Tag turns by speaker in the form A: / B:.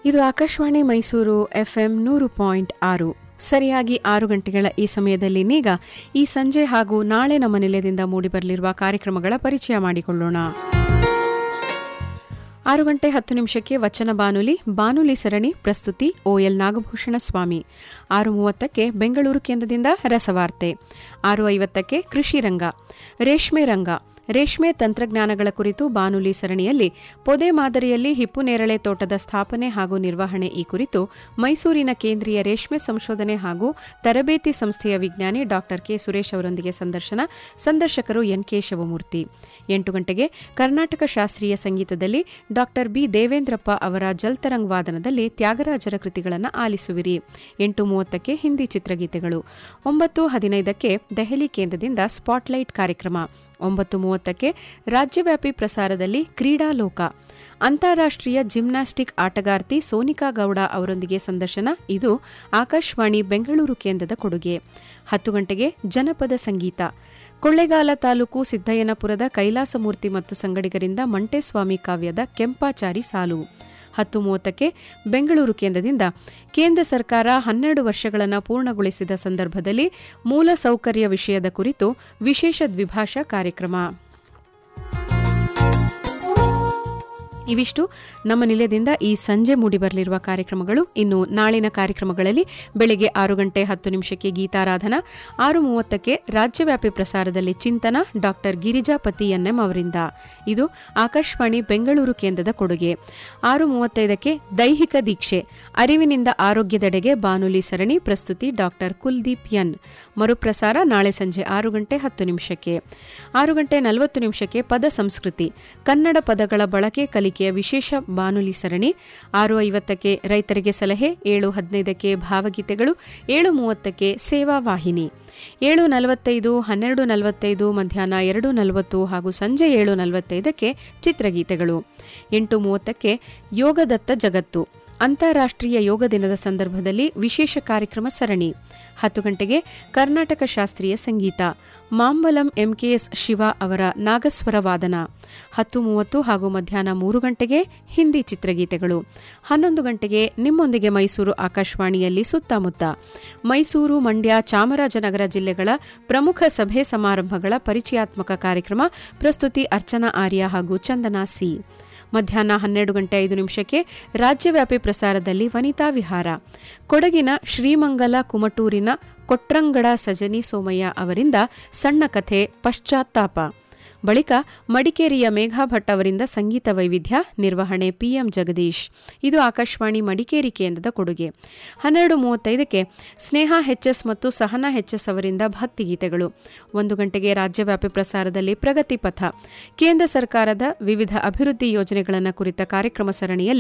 A: ಇದು ಆಕಾಶವಾಣಿ ಮೈಸೂರು ಎಫ್ಎಂ ನೂರು ಪಾಯಿಂಟ್ ಆರು ಸರಿಯಾಗಿ ಆರು ಗಂಟೆಗಳ ಈ ಸಮಯದಲ್ಲಿ ನೀಗ ಈ ಸಂಜೆ ಹಾಗೂ ನಾಳೆ ನಮ್ಮ ನಿಲಯದಿಂದ ಮೂಡಿಬರಲಿರುವ ಕಾರ್ಯಕ್ರಮಗಳ ಪರಿಚಯ ಮಾಡಿಕೊಳ್ಳೋಣ ಆರು ಗಂಟೆ ಹತ್ತು ನಿಮಿಷಕ್ಕೆ ವಚನ ಬಾನುಲಿ ಬಾನುಲಿ ಸರಣಿ ಪ್ರಸ್ತುತಿ ಓಎಲ್ ನಾಗಭೂಷಣ ಸ್ವಾಮಿ ಆರು ಮೂವತ್ತಕ್ಕೆ ಬೆಂಗಳೂರು ಕೇಂದ್ರದಿಂದ ರಸವಾರ್ತೆ ಆರು ಐವತ್ತಕ್ಕೆ ಕೃಷಿ ರಂಗ ರೇಷ್ಮೆ ರಂಗ ರೇಷ್ಮೆ ತಂತ್ರಜ್ಞಾನಗಳ ಕುರಿತು ಬಾನುಲಿ ಸರಣಿಯಲ್ಲಿ ಪೊದೆ ಮಾದರಿಯಲ್ಲಿ ಹಿಪ್ಪು ನೇರಳೆ ತೋಟದ ಸ್ಥಾಪನೆ ಹಾಗೂ ನಿರ್ವಹಣೆ ಈ ಕುರಿತು ಮೈಸೂರಿನ ಕೇಂದ್ರೀಯ ರೇಷ್ಮೆ ಸಂಶೋಧನೆ ಹಾಗೂ ತರಬೇತಿ ಸಂಸ್ಥೆಯ ವಿಜ್ಞಾನಿ ಡಾ ಕೆ ಸುರೇಶ್ ಅವರೊಂದಿಗೆ ಸಂದರ್ಶನ ಸಂದರ್ಶಕರು ಎನ್ ಕೆ ಶಿವಮೂರ್ತಿ ಎಂಟು ಗಂಟೆಗೆ ಕರ್ನಾಟಕ ಶಾಸ್ತ್ರೀಯ ಸಂಗೀತದಲ್ಲಿ ಡಾ ಬಿ ದೇವೇಂದ್ರಪ್ಪ ಅವರ ಜಲ್ತರಂಗ್ ವಾದನದಲ್ಲಿ ತ್ಯಾಗರಾಜರ ಕೃತಿಗಳನ್ನು ಆಲಿಸುವಿರಿ ಎಂಟು ಮೂವತ್ತಕ್ಕೆ ಹಿಂದಿ ಚಿತ್ರಗೀತೆಗಳು ಒಂಬತ್ತು ಹದಿನೈದಕ್ಕೆ ದೆಹಲಿ ಕೇಂದ್ರದಿಂದ ಸ್ಪಾಟ್ಲೈಟ್ ಕಾರ್ಯಕ್ರಮ ಒಂಬತ್ತು ಮೂವತ್ತಕ್ಕೆ ರಾಜ್ಯವ್ಯಾಪಿ ಪ್ರಸಾರದಲ್ಲಿ ಕ್ರೀಡಾಲೋಕ ಅಂತಾರಾಷ್ಟ್ರೀಯ ಜಿಮ್ನಾಸ್ಟಿಕ್ ಆಟಗಾರ್ತಿ ಸೋನಿಕಾ ಗೌಡ ಅವರೊಂದಿಗೆ ಸಂದರ್ಶನ ಇದು ಆಕಾಶವಾಣಿ ಬೆಂಗಳೂರು ಕೇಂದ್ರದ ಕೊಡುಗೆ ಹತ್ತು ಗಂಟೆಗೆ ಜನಪದ ಸಂಗೀತ ಕೊಳ್ಳೇಗಾಲ ತಾಲೂಕು ಸಿದ್ದಯ್ಯನಪುರದ ಕೈಲಾಸಮೂರ್ತಿ ಮತ್ತು ಸಂಗಡಿಗರಿಂದ ಮಂಟೇಸ್ವಾಮಿ ಕಾವ್ಯದ ಕೆಂಪಾಚಾರಿ ಸಾಲು ಹತ್ತು ಮೂವತ್ತಕ್ಕೆ ಬೆಂಗಳೂರು ಕೇಂದ್ರದಿಂದ ಕೇಂದ್ರ ಸರ್ಕಾರ ಹನ್ನೆರಡು ವರ್ಷಗಳನ್ನು ಪೂರ್ಣಗೊಳಿಸಿದ ಸಂದರ್ಭದಲ್ಲಿ ಮೂಲ ಸೌಕರ್ಯ ವಿಷಯದ ಕುರಿತು ವಿಶೇಷ ದ್ವಿಭಾಷಾ ಕಾರ್ಯಕ್ರಮ ಇವಿಷ್ಟು ನಮ್ಮ ನಿಲಯದಿಂದ ಈ ಸಂಜೆ ಮೂಡಿಬರಲಿರುವ ಕಾರ್ಯಕ್ರಮಗಳು ಇನ್ನು ನಾಳಿನ ಕಾರ್ಯಕ್ರಮಗಳಲ್ಲಿ ಬೆಳಗ್ಗೆ ಆರು ಗಂಟೆ ಹತ್ತು ನಿಮಿಷಕ್ಕೆ ಗೀತಾರಾಧನಾ ಆರು ಮೂವತ್ತಕ್ಕೆ ರಾಜ್ಯವ್ಯಾಪಿ ಪ್ರಸಾರದಲ್ಲಿ ಚಿಂತನ ಡಾಕ್ಟರ್ ಗಿರಿಜಾಪತಿ ಎನ್ಎಂ ಅವರಿಂದ ಇದು ಆಕಾಶವಾಣಿ ಬೆಂಗಳೂರು ಕೇಂದ್ರದ ಕೊಡುಗೆ ಆರು ಮೂವತ್ತೈದಕ್ಕೆ ದೈಹಿಕ ದೀಕ್ಷೆ ಅರಿವಿನಿಂದ ಆರೋಗ್ಯದೆಡೆಗೆ ಬಾನುಲಿ ಸರಣಿ ಪ್ರಸ್ತುತಿ ಡಾಕ್ಟರ್ ಕುಲ್ದೀಪ್ ಎನ್ ಮರುಪ್ರಸಾರ ನಾಳೆ ಸಂಜೆ ಆರು ಗಂಟೆ ಹತ್ತು ನಿಮಿಷಕ್ಕೆ ಆರು ಗಂಟೆ ನಲವತ್ತು ನಿಮಿಷಕ್ಕೆ ಪದ ಸಂಸ್ಕೃತಿ ಕನ್ನಡ ಪದಗಳ ಬಳಕೆ ಕಲಿಕೆಯ ವಿಶೇಷ ಬಾನುಲಿ ಸರಣಿ ಆರು ಐವತ್ತಕ್ಕೆ ರೈತರಿಗೆ ಸಲಹೆ ಏಳು ಹದಿನೈದಕ್ಕೆ ಭಾವಗೀತೆಗಳು ಏಳು ಮೂವತ್ತಕ್ಕೆ ಸೇವಾ ವಾಹಿನಿ ಏಳು ನಲವತ್ತೈದು ಹನ್ನೆರಡು ನಲವತ್ತೈದು ಮಧ್ಯಾಹ್ನ ಎರಡು ನಲವತ್ತು ಹಾಗೂ ಸಂಜೆ ಏಳು ನಲವತ್ತೈದಕ್ಕೆ ಚಿತ್ರಗೀತೆಗಳು ಎಂಟು ಮೂವತ್ತಕ್ಕೆ ಯೋಗದತ್ತ ಜಗತ್ತು ಅಂತಾರಾಷ್ಟ್ರೀಯ ಯೋಗ ದಿನದ ಸಂದರ್ಭದಲ್ಲಿ ವಿಶೇಷ ಕಾರ್ಯಕ್ರಮ ಸರಣಿ ಹತ್ತು ಗಂಟೆಗೆ ಕರ್ನಾಟಕ ಶಾಸ್ತ್ರೀಯ ಸಂಗೀತ ಮಾಂಬಲಂ ಎಂಕೆಎಸ್ ಶಿವ ಅವರ ನಾಗಸ್ವರ ವಾದನ ಹತ್ತು ಮೂವತ್ತು ಹಾಗೂ ಮಧ್ಯಾಹ್ನ ಮೂರು ಗಂಟೆಗೆ ಹಿಂದಿ ಚಿತ್ರಗೀತೆಗಳು ಹನ್ನೊಂದು ಗಂಟೆಗೆ ನಿಮ್ಮೊಂದಿಗೆ ಮೈಸೂರು ಆಕಾಶವಾಣಿಯಲ್ಲಿ ಸುತ್ತಮುತ್ತ ಮೈಸೂರು ಮಂಡ್ಯ ಚಾಮರಾಜನಗರ ಜಿಲ್ಲೆಗಳ ಪ್ರಮುಖ ಸಭೆ ಸಮಾರಂಭಗಳ ಪರಿಚಯಾತ್ಮಕ ಕಾರ್ಯಕ್ರಮ ಪ್ರಸ್ತುತಿ ಅರ್ಚನಾ ಆರ್ಯ ಹಾಗೂ ಚಂದನಾ ಸಿ ಮಧ್ಯಾಹ್ನ ಹನ್ನೆರಡು ಗಂಟೆ ಐದು ನಿಮಿಷಕ್ಕೆ ರಾಜ್ಯವ್ಯಾಪಿ ಪ್ರಸಾರದಲ್ಲಿ ವನಿತಾ ವಿಹಾರ ಕೊಡಗಿನ ಶ್ರೀಮಂಗಲ ಕುಮಟೂರಿನ ಕೊಟ್ರಂಗಡ ಸಜನಿ ಸೋಮಯ್ಯ ಅವರಿಂದ ಸಣ್ಣ ಕಥೆ ಪಶ್ಚಾತ್ತಾಪ ಬಳಿಕ ಮಡಿಕೇರಿಯ ಮೇಘಾ ಭಟ್ ಅವರಿಂದ ಸಂಗೀತ ವೈವಿಧ್ಯ ನಿರ್ವಹಣೆ ಪಿಎಂ ಜಗದೀಶ್ ಇದು ಆಕಾಶವಾಣಿ ಮಡಿಕೇರಿ ಕೇಂದ್ರದ ಕೊಡುಗೆ ಹನ್ನೆರಡು ಮೂವತ್ತೈದಕ್ಕೆ ಸ್ನೇಹ ಎಚ್ಎಸ್ ಮತ್ತು ಸಹನಾ ಎಚ್ಎಸ್ ಅವರಿಂದ ಭಕ್ತಿಗೀತೆಗಳು ಒಂದು ಗಂಟೆಗೆ ರಾಜ್ಯವ್ಯಾಪಿ ಪ್ರಸಾರದಲ್ಲಿ ಪ್ರಗತಿ ಪಥ ಕೇಂದ್ರ ಸರ್ಕಾರದ ವಿವಿಧ ಅಭಿವೃದ್ಧಿ ಯೋಜನೆಗಳನ್ನು ಕುರಿತ ಕಾರ್ಯಕ್ರಮ ಸರಣಿಯಲ್ಲಿ